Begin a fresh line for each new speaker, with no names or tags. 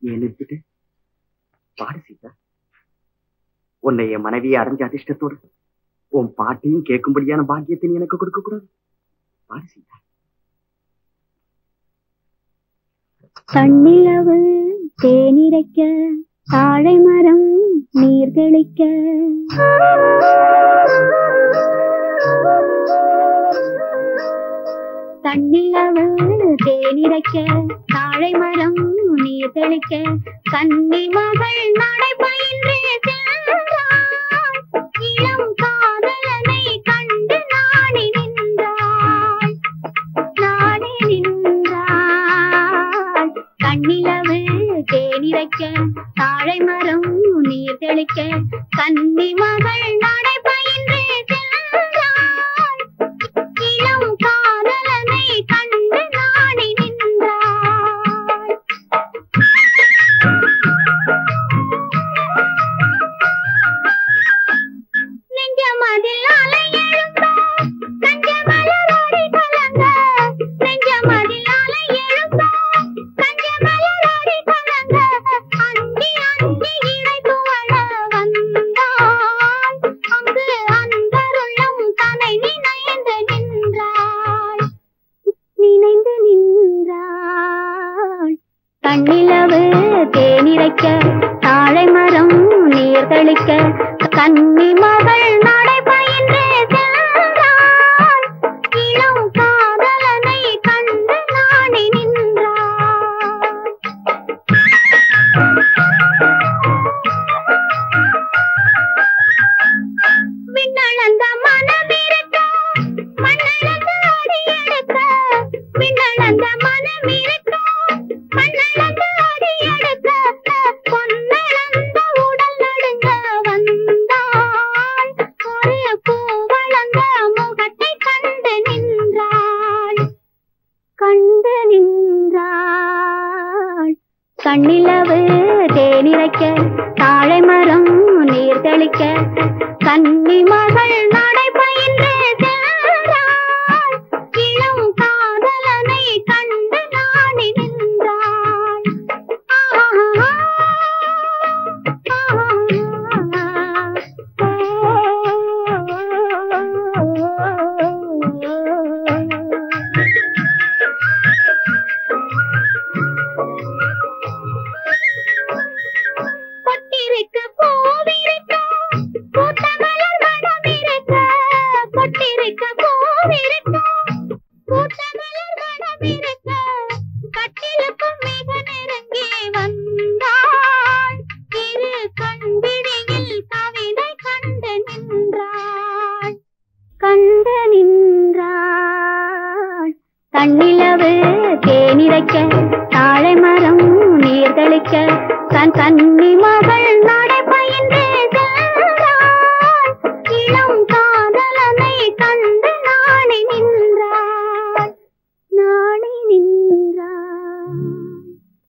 ஏன் நிறுத்திட்டு பாடு சீதா உன்னை என் மனைவியை அடைஞ்ச அதிர்ஷ்டத்தோடு உன் பாட்டையும் கேட்கும்படியான பாக்கியத்தை நீ எனக்கு கொடுக்க கூடாது பாடு சீதா
கண்ணிலவு தேனிரைக்க தாழை மரம் நீர் தெளிக்க தண்ணிலவு தேனிரைக்க தாழை மரம் நீர் தெளிக்க கன்னி மகள் நடை பயின்றே சென்றாள் இளம் காதலனை கண்டு நாணி நின்றாள் நாணி நின்றாள் கண்ணிலவு தேனிரைக்க தாழை மரம் நீர் தெளிக்க கன்னி மகள் நடை பயின்றே சென்றாள் இளம் காதலனை கண்டு நாணி நின்றாள் நெஞ்சமதில் அலை எழுந்த கஞ்சமலரடி கலங்க நெஞ்சமதில் அலை எழுந்த கஞ்சமலரடி கலங்க அந்தி அந்தி இணை துவள வந்தாள் அங்கு அன்பருள்ளம் தன்னை நினைந்து நின்றாள் நினைந்து நின்றாள் கண்ணிலவு தேனிரைக்க தாழை மரம் நீர் தெளிக்க கன்னி மகள் நடை பயின்றே சென்றாள் இளம் காதலனை கண்டு நாணி நின்றாள் விண்ணளந்த மனமிருக்க மண்ணளந்த அடியெடுக்க விண்ணளந்த மனமிருக்க மண்ணளந்த அடியெடுக்க பொன்னளந்த உடல் நடுங்க வந்தாள் ஒரு பூவளந்த முகத்தை கண்டு நின்றாள் கண்டு நின்றாள் கண்ணிலவு தேனிரைக்க தாழை மரம் நீர் தெளிக்க கன்னி மகள் நடை பயின்றே சென்றாள் இளம் காதலனை கண்டு நாணி நின்றாள் ஆஹா, ஆஹா. பொட்டிருக்க பூவிருக்க பூத்தமலர் மனமிருக்க பொட்டிருக்க பூவிருக்க பூத்தமலர் மனமிருக்க கட்டிலுக்கும் மிக நெருங்கி வந்தாள் இரு கண்பிடியில் கவிதை கண்டு நின்றாள் கண்டு நின்றாள் கண்ணிலவு தேனிரைக்க தாழை மரம் நீர் தெளிக்க கண் கன்னி மகள் நடை